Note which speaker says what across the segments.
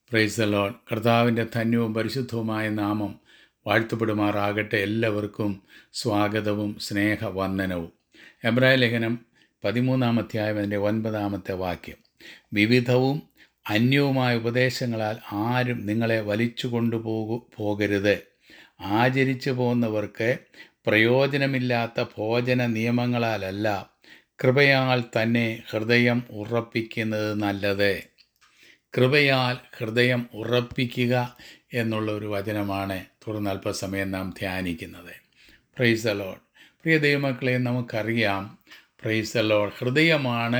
Speaker 1: price loan കർത്താവിൻ്റെ ധന്യവും പരിശുദ്ധവുമായ നാമം വാഴ്ത്തപ്പെടുമാറാകട്ടെ എല്ലാവർക്കും സ്വാഗതവും സ്നേഹവന്ദനവും എബ്രായ ലേഖനം പതിമൂന്നാം അധ്യായം അതിൻ്റെ ഒൻപതാമത്തെ വാക്യം വിവിധവും അന്യവുമായ ഉപദേശങ്ങളാൽ ആരും നിങ്ങളെ വലിച്ചു കൊണ്ടുപോകു പോകരുത് ആചരിച്ചു പോകുന്നവർക്ക് പ്രയോജനമില്ലാത്ത ഭോജന നിയമങ്ങളാലല്ല കൃപയാൽ തന്നെ ഹൃദയം ഉറപ്പിക്കുന്നത് നല്ലത് കൃപയാൽ ഹൃദയം ഉറപ്പിക്കുക എന്നുള്ള ഒരു വചനമാണ് തുടർന്ന് അല്പസമയം നാം ധ്യാനിക്കുന്നത് പ്രൈസ് അലോഡ് പ്രിയ ദൈവമക്കളെ നമുക്കറിയാം പ്രൈസ് അലോഡ് ഹൃദയമാണ്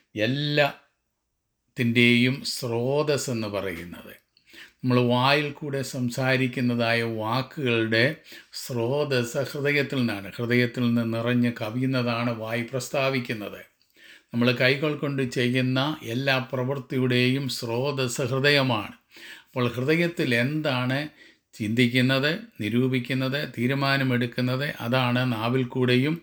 Speaker 1: എല്ലാത്തിൻ്റെയും സ്രോതസ് എന്ന് പറയുന്നത് നമ്മൾ വായിൽ കൂടെ സംസാരിക്കുന്നതായ വാക്കുകളുടെ സ്രോതസ് ഹൃദയത്തിൽ നിന്നാണ് ഹൃദയത്തിൽ നിന്ന് നിറഞ്ഞ് കവിയുന്നതാണ് വായി പ്രസ്താവിക്കുന്നത് നമ്മൾ കൈകൾ കൊണ്ട് ചെയ്യുന്ന എല്ലാ പ്രവൃത്തിയുടെയും സ്രോതസ് ഹൃദയമാണ് അപ്പോൾ ഹൃദയത്തിൽ എന്താണ് ചിന്തിക്കുന്നത് നിരൂപിക്കുന്നത് തീരുമാനമെടുക്കുന്നത് അതാണ് നാവിൽ കൂടെയും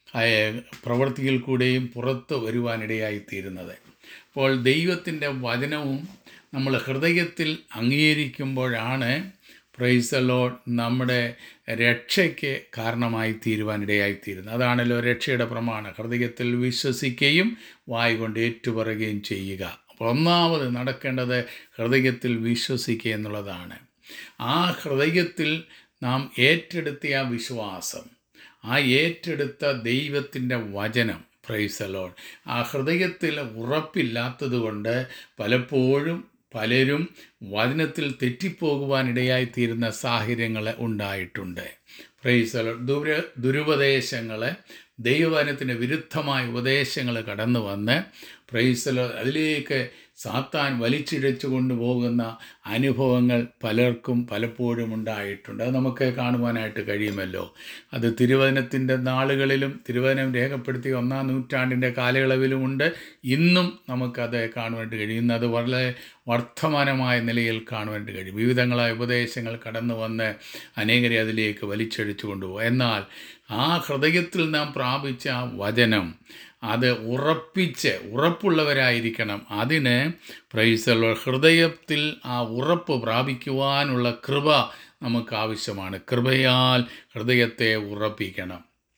Speaker 1: പ്രവൃത്തിയിൽ കൂടെയും പുറത്ത് വരുവാനിടയായിത്തീരുന്നത് അപ്പോൾ ദൈവത്തിൻ്റെ വചനവും നമ്മൾ ഹൃദയത്തിൽ അംഗീകരിക്കുമ്പോഴാണ് പ്രൈസ് ലോഡ് നമ്മുടെ രക്ഷയ്ക്ക് കാരണമായി തീരുവാനിടയായിത്തീരുന്നത് അതാണല്ലോ രക്ഷയുടെ പ്രമാണം ഹൃദയത്തിൽ വിശ്വസിക്കുകയും വായ് കൊണ്ട് ഏറ്റുപറയുകയും ചെയ്യുക അപ്പോൾ ഒന്നാമത് നടക്കേണ്ടത് ഹൃദയത്തിൽ വിശ്വസിക്കുക എന്നുള്ളതാണ് ആ ഹൃദയത്തിൽ നാം ഏറ്റെടുത്ത ആ വിശ്വാസം ആ ഏറ്റെടുത്ത ദൈവത്തിൻ്റെ വചനം പ്രൈസലോൺ ആ ഹൃദയത്തിൽ ഉറപ്പില്ലാത്തതുകൊണ്ട് പലപ്പോഴും പലരും വചനത്തിൽ തെറ്റിപ്പോകുവാനിടയായിത്തീരുന്ന സാഹചര്യങ്ങൾ ഉണ്ടായിട്ടുണ്ട് പ്രൈസലോ ദുര ദുരുപദേശങ്ങൾ ദൈവവചനത്തിന് വിരുദ്ധമായ ഉപദേശങ്ങൾ കടന്നു വന്ന് പ്രൈസലോ അതിലേക്ക് സാത്താൻ വലിച്ചിഴച്ചു കൊണ്ടുപോകുന്ന അനുഭവങ്ങൾ പലർക്കും പലപ്പോഴും ഉണ്ടായിട്ടുണ്ട് അത് നമുക്ക് കാണുവാനായിട്ട് കഴിയുമല്ലോ അത് തിരുവചനത്തിൻ്റെ നാളുകളിലും തിരുവചനം രേഖപ്പെടുത്തിയ ഒന്നാം നൂറ്റാണ്ടിൻ്റെ കാലയളവിലുമുണ്ട് ഇന്നും നമുക്കത് കാണുവാനായിട്ട് കഴിയും അത് വളരെ വർത്തമാനമായ നിലയിൽ കാണുവാനായിട്ട് കഴിയും വിവിധങ്ങളായ ഉപദേശങ്ങൾ കടന്നു വന്ന് അനേകരെ അതിലേക്ക് വലിച്ചഴിച്ചു കൊണ്ടുപോകും എന്നാൽ ആ ഹൃദയത്തിൽ നാം പ്രാപിച്ച ആ വചനം അത് ഉറപ്പിച്ച് ഉറപ്പുള്ളവരായിരിക്കണം അതിന് പ്രൈസലുള്ള ഹൃദയത്തിൽ ആ ഉറപ്പ് പ്രാപിക്കുവാനുള്ള കൃപ നമുക്ക് ആവശ്യമാണ് കൃപയാൽ ഹൃദയത്തെ ഉറപ്പിക്കണം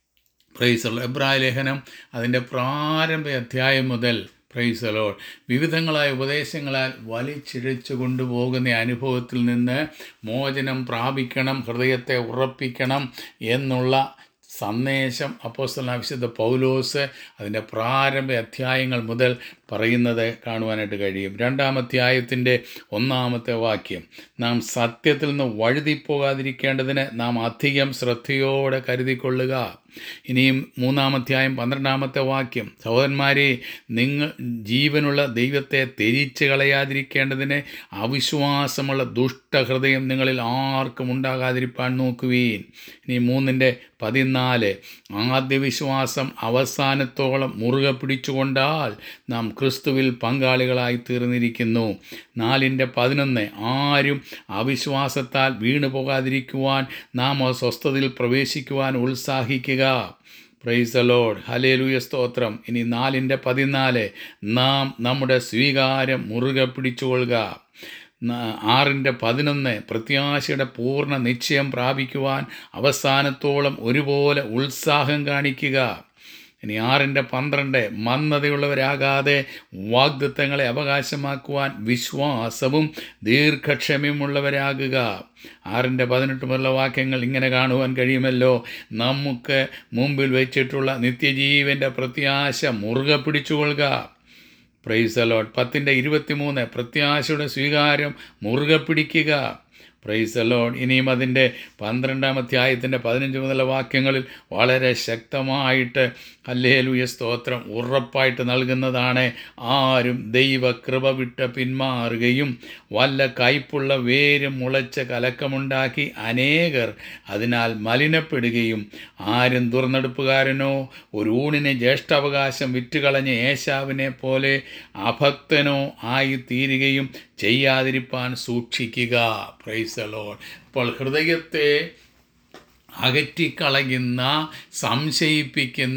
Speaker 1: പ്രൈസൽ എബ്രായ ലേഖനം അതിൻ്റെ പ്രാരംഭ അധ്യായം മുതൽ പ്രൈസലോ വിവിധങ്ങളായ ഉപദേശങ്ങളാൽ വലിച്ചിഴച്ചു കൊണ്ടുപോകുന്ന അനുഭവത്തിൽ നിന്ന് മോചനം പ്രാപിക്കണം ഹൃദയത്തെ ഉറപ്പിക്കണം എന്നുള്ള സന്ദേശം അപ്പോസ്തല വിശുദ്ധ പൗലോസ് അതിൻ്റെ പ്രാരംഭ അധ്യായങ്ങൾ മുതൽ പറയുന്നത് കാണുവാനായിട്ട് കഴിയും രണ്ടാം അധ്യായത്തിൻ്റെ ഒന്നാമത്തെ വാക്യം നാം സത്യത്തിൽ നിന്ന് വഴുതിപ്പോകാതിരിക്കേണ്ടതിന് നാം അധികം ശ്രദ്ധയോടെ കരുതിക്കൊള്ളുക ഇനിയും മൂന്നാമധ്യായം പന്ത്രണ്ടാമത്തെ വാക്യം സഹോദരന്മാരെ നിങ്ങൾ ജീവനുള്ള ദൈവത്തെ തെരിച്ച് കളയാതിരിക്കേണ്ടതിന് അവിശ്വാസമുള്ള ദുഷ്ടഹൃദയം നിങ്ങളിൽ ആർക്കും ഉണ്ടാകാതിരിപ്പാൻ നോക്കുവീൻ ഇനി മൂന്നിൻ്റെ പതിനാല് ആദ്യ വിശ്വാസം അവസാനത്തോളം മുറുകെ പിടിച്ചുകൊണ്ടാൽ നാം ക്രിസ്തുവിൽ പങ്കാളികളായി തീർന്നിരിക്കുന്നു നാലിൻ്റെ പതിനൊന്ന് ആരും അവിശ്വാസത്താൽ വീണു പോകാതിരിക്കുവാൻ നാം സ്വസ്ഥതയിൽ പ്രവേശിക്കുവാൻ ഉത്സാഹിക്കുക പ്രൈസ് ലോഡ് ഹലേലുയ സ്തോത്രം ഇനി നാലിൻ്റെ പതിനാല് നാം നമ്മുടെ സ്വീകാരം മുറുകെ പിടിച്ചുകൊള്ളുക ആറിൻ്റെ പതിനൊന്ന് പ്രത്യാശയുടെ പൂർണ്ണ നിശ്ചയം പ്രാപിക്കുവാൻ അവസാനത്തോളം ഒരുപോലെ ഉത്സാഹം കാണിക്കുക ഇനി ആറിൻ്റെ പന്ത്രണ്ട് മന്ദതയുള്ളവരാകാതെ വാഗ്ദത്തങ്ങളെ അവകാശമാക്കുവാൻ വിശ്വാസവും ദീർഘക്ഷമയുമുള്ളവരാകുക ആറിൻ്റെ പതിനെട്ട് മുതലുള്ള വാക്യങ്ങൾ ഇങ്ങനെ കാണുവാൻ കഴിയുമല്ലോ നമുക്ക് മുമ്പിൽ വെച്ചിട്ടുള്ള നിത്യജീവൻ്റെ പ്രത്യാശ മുറുകെ പിടിച്ചുകൊള്ളുക പ്രൈസ് അലോട്ട് പത്തിൻ്റെ ഇരുപത്തിമൂന്ന് പ്രത്യാശയുടെ സ്വീകാരം മുറുകെ പിടിക്കുക പ്രൈസ് അലോൺ ഇനിയും അതിൻ്റെ പന്ത്രണ്ടാം അധ്യായത്തിൻ്റെ പതിനഞ്ച് മുതലുള്ള വാക്യങ്ങളിൽ വളരെ ശക്തമായിട്ട് അല്ലേലുയ സ്തോത്രം ഉറപ്പായിട്ട് നൽകുന്നതാണ് ആരും ദൈവകൃപ വിട്ട് പിന്മാറുകയും വല്ല കയ്പുള്ള വേരും മുളച്ച കലക്കമുണ്ടാക്കി അനേകർ അതിനാൽ മലിനപ്പെടുകയും ആരും ദുർനടപ്പുകാരനോ ഒരു ഊണിന് ജ്യേഷ്ഠാവകാശം വിറ്റുകളഞ്ഞ ഏശാവിനെ പോലെ അഭക്തനോ ആയി തീരുകയും ചെയ്യാതിരിപ്പാൻ സൂക്ഷിക്കുക പ്രൈസലോൺ അപ്പോൾ ഹൃദയത്തെ അകറ്റിക്കളയുന്ന സംശയിപ്പിക്കുന്ന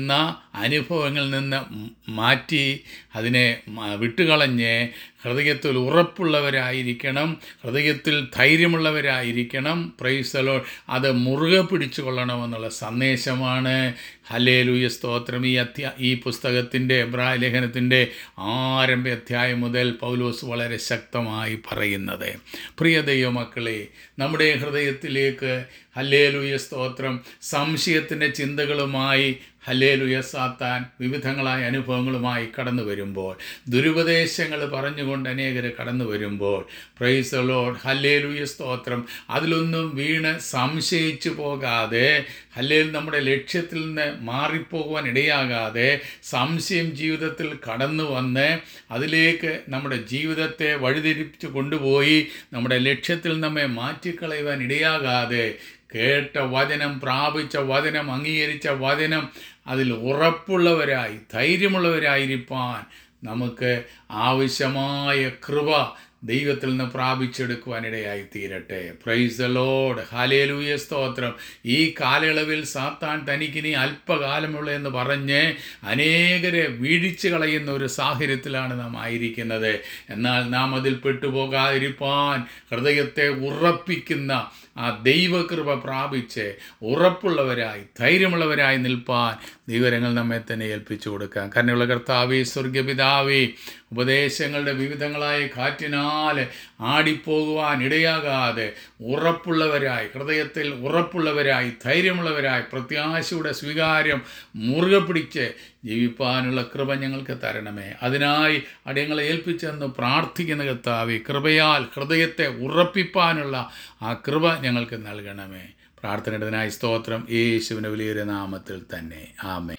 Speaker 1: അനുഭവങ്ങളിൽ നിന്ന് മ- മാറ്റി അതിനെ മ- വിട്ടുകളഞ്ഞ് ഹൃദയത്തിൽ ഉറപ്പുള്ളവരായിരിക്കണം ഹൃദയത്തിൽ ധൈര്യമുള്ളവരായിരിക്കണം പ്രൈസലോ അത് മുറുകെ പിടിച്ചു കൊള്ളണമെന്നുള്ള സന്ദേശമാണ് ഹലേലുയ സ്തോത്രം ഈ അധ്യാ ഈ പുസ്തകത്തിൻ്റെ എബ്രായ ലേഖനത്തിൻ്റെ ആരംഭ അധ്യായം മുതൽ പൗലോസ് വളരെ ശക്തമായി പറയുന്നത് പ്രിയ ദൈവമക്കളെ നമ്മുടെ ഹൃദയത്തിലേക്ക് ഹല്ലേലുയ സ്തോത്രം സംശയത്തിൻ്റെ ചിന്തകളുമായി ഹല്ലേലുയ സാത്താൻ വിവിധങ്ങളായ അനുഭവങ്ങളുമായി കടന്നു വരുമ്പോൾ ദുരുപദേശങ്ങൾ പറഞ്ഞുകൊണ്ട് അനേകർ കടന്നു വരുമ്പോൾ പ്രൈസ് ലോഡ് ഹല്ലേലുയ സ്തോത്രം അതിലൊന്നും വീണ് സംശയിച്ചു പോകാതെ ഹല്ലേൽ നമ്മുടെ ലക്ഷ്യത്തിൽ നിന്ന് മാറിപ്പോകുവാൻ ഇടയാകാതെ സംശയം ജീവിതത്തിൽ കടന്നു വന്ന് അതിലേക്ക് നമ്മുടെ ജീവിതത്തെ വഴിതിരിച്ചു കൊണ്ടുപോയി നമ്മുടെ ലക്ഷ്യത്തിൽ നമ്മെ മാറ്റിക്കളയുവാൻ ഇടയാകാതെ കേട്ട വചനം പ്രാപിച്ച വചനം അംഗീകരിച്ച വചനം അതിൽ ഉറപ്പുള്ളവരായി ധൈര്യമുള്ളവരായിരിക്കാൻ നമുക്ക് ആവശ്യമായ കൃപ ദൈവത്തിൽ നിന്ന് പ്രാപിച്ചെടുക്കുവാനിടയായി തീരട്ടെ പ്രൈസ് ദ ലോഡ് ഹാലേലൂയ സ്തോത്രം ഈ കാലയളവിൽ സാത്താൻ തനിക്കിനി അല്പകാലമുള്ള എന്ന് പറഞ്ഞ് അനേകരെ വീഴിച്ചു കളയുന്ന ഒരു സാഹചര്യത്തിലാണ് നാം ആയിരിക്കുന്നത് എന്നാൽ നാം അതിൽ പെട്ടുപോകാതിരിപ്പാൻ ഹൃദയത്തെ ഉറപ്പിക്കുന്ന ആ ദൈവകൃപ പ്രാപിച്ച് ഉറപ്പുള്ളവരായി ധൈര്യമുള്ളവരായി നിൽപ്പാൻ ദൈവരങ്ങൾ നമ്മെ തന്നെ ഏൽപ്പിച്ചു കൊടുക്കാം കരുണയുള്ള കർത്താവേ സ്വർഗപിതാവേ ഉപദേശങ്ങളുടെ വിവിധങ്ങളായ കാറ്റിനാൽ ആടിപ്പോകുവാൻ ഇടയാകാതെ ഉറപ്പുള്ളവരായി ഹൃദയത്തിൽ ഉറപ്പുള്ളവരായി ധൈര്യമുള്ളവരായി പ്രത്യാശയുടെ സ്വീകാര്യം മുറുകെ പിടിച്ച് ജീവിപ്പാനുള്ള കൃപ ഞങ്ങൾക്ക് തരണമേ അതിനായി അടിയങ്ങളെ ഏൽപ്പിച്ചെന്ന് പ്രാർത്ഥിക്കുന്ന കർത്താവെ കൃപയാൽ ഹൃദയത്തെ ഉറപ്പിപ്പാനുള്ള ആ കൃപ ഞങ്ങൾക്ക് നൽകണമേ പ്രാർത്ഥനയുടേതിനായി സ്തോത്രം യേശുവിൻ്റെ വലിയൊരു നാമത്തിൽ തന്നെ ആമേ